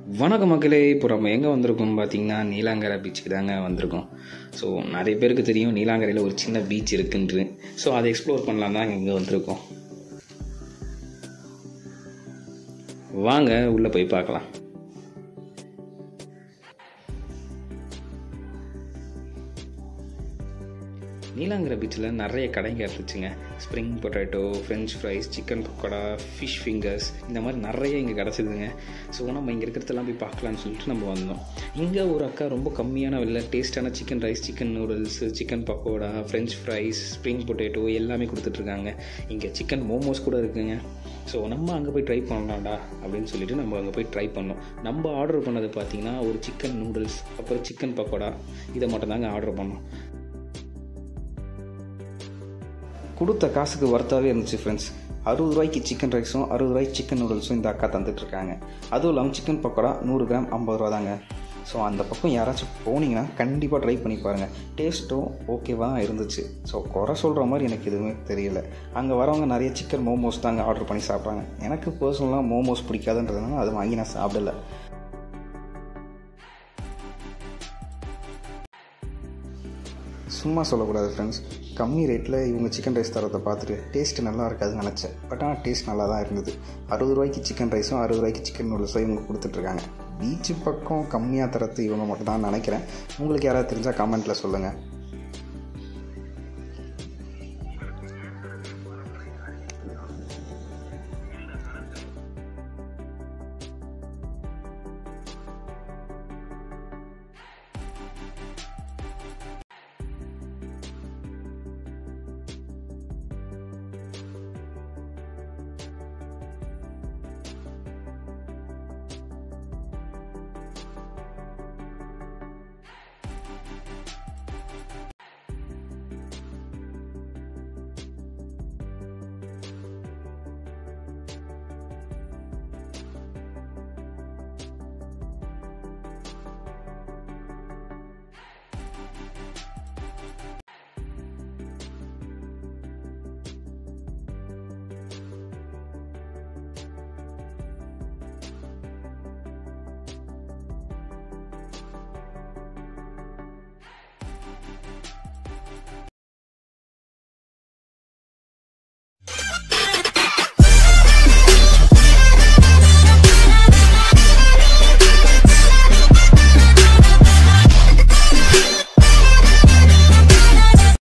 வணக்க மக்களே இப்போ நம்ம எங்கே வந்திருக்கோம் பார்த்தீங்கன்னா நீலாங்கரை பீச்சுக்கு தாங்க வந்திருக்கோம் ஸோ நிறைய பேருக்கு தெரியும் நீலாங்கரையில் ஒரு சின்ன பீச் இருக்குன்று ஸோ அதை எக்ஸ்ப்ளோர் பண்ணலாம் தான் இங்கே வந்திருக்கோம் வாங்க உள்ளே போய் பார்க்கலாம் நீலாங்கரை பீச்சில் நிறைய கடைங்க இருந்துச்சுங்க spring potato French fries chicken pakoda fish fingers இந்த மாதிரி நிறைய இங்கே கிடச்சிதுங்க ஸோ நம்ம இங்கே இருக்கிறதெல்லாம் போய் பார்க்கலான்னு சொல்லிட்டு நம்ம வந்தோம் இங்கே ஒரு அக்கா ரொம்ப கம்மியான விலையில டேஸ்ட்டான chicken rice chicken noodles chicken pakoda French fries spring potato எல்லாமே கொடுத்துட்ருக்காங்க இங்கே சிக்கன் மோமோஸ் கூட இருக்குங்க ஸோ நம்ம அங்கே போய் ட்ரை பண்ணலாம்டா அப்படின்னு சொல்லிட்டு நம்ம அங்கே போய் ட்ரை பண்ணோம் நம்ம ஆர்டர் பண்ணது பார்த்திங்கன்னா ஒரு சிக்கன் நூடுல்ஸ் அப்புறம் சிக்கன் பக்கோடா இதை மட்டும் தாங்க ஆர்டர் பண்ணோம் கொடுத்த காசுக்கு ஒர்த்தாகவே இருந்துச்சு ஃப்ரெண்ட்ஸ் அறுபது ரூபாய்க்கு சிக்கன் ரைஸும் அறுபது ரூபாய்க்கு சிக்கன் நூடுல்ஸும் இந்த அக்கா தந்துட்டுருக்காங்க அதுவும் இல்லாமல் சிக்கன் பக்கோடா நூறு கிராம் ஐம்பது ரூபா தாங்க ஸோ அந்த பக்கம் யாராச்சும் போனீங்கன்னா கண்டிப்பாக ட்ரை பண்ணி பாருங்கள் டேஸ்ட்டும் ஓகேவாக தான் இருந்துச்சு ஸோ குறை சொல்கிற மாதிரி எனக்கு எதுவுமே தெரியல அங்கே வரவங்க நிறைய சிக்கன் மோமோஸ் தாங்க ஆர்டர் பண்ணி சாப்பிட்றாங்க எனக்கு பர்சனலாக மோமோஸ் பிடிக்காதுன்றதுனால அதை வாங்கி நான் சாப்பிடல சும்மா சொல்லக்கூடாது ஃப்ரெண்ட்ஸ் கம்மி ரேட்டில் இவங்க சிக்கன் ரைஸ் தரத்தை பார்த்துட்டு டேஸ்ட் நல்லா இருக்காதுன்னு நினச்சேன் பட் ஆனால் டேஸ்ட் நல்லா தான் இருந்தது அறுபது ரூபாய்க்கு சிக்கன் ரைஸும் அறுபது ரூபாய்க்கு சிக்கன் நூடுல்ஸும் இவங்க கொடுத்துட்ருக்காங்க பீச்சு பக்கம் கம்மியாக தரத்து இவங்க மட்டும் தான் நினைக்கிறேன் உங்களுக்கு யாராவது தெரிஞ்சால் கமெண்ட்டில் சொல்லுங்கள்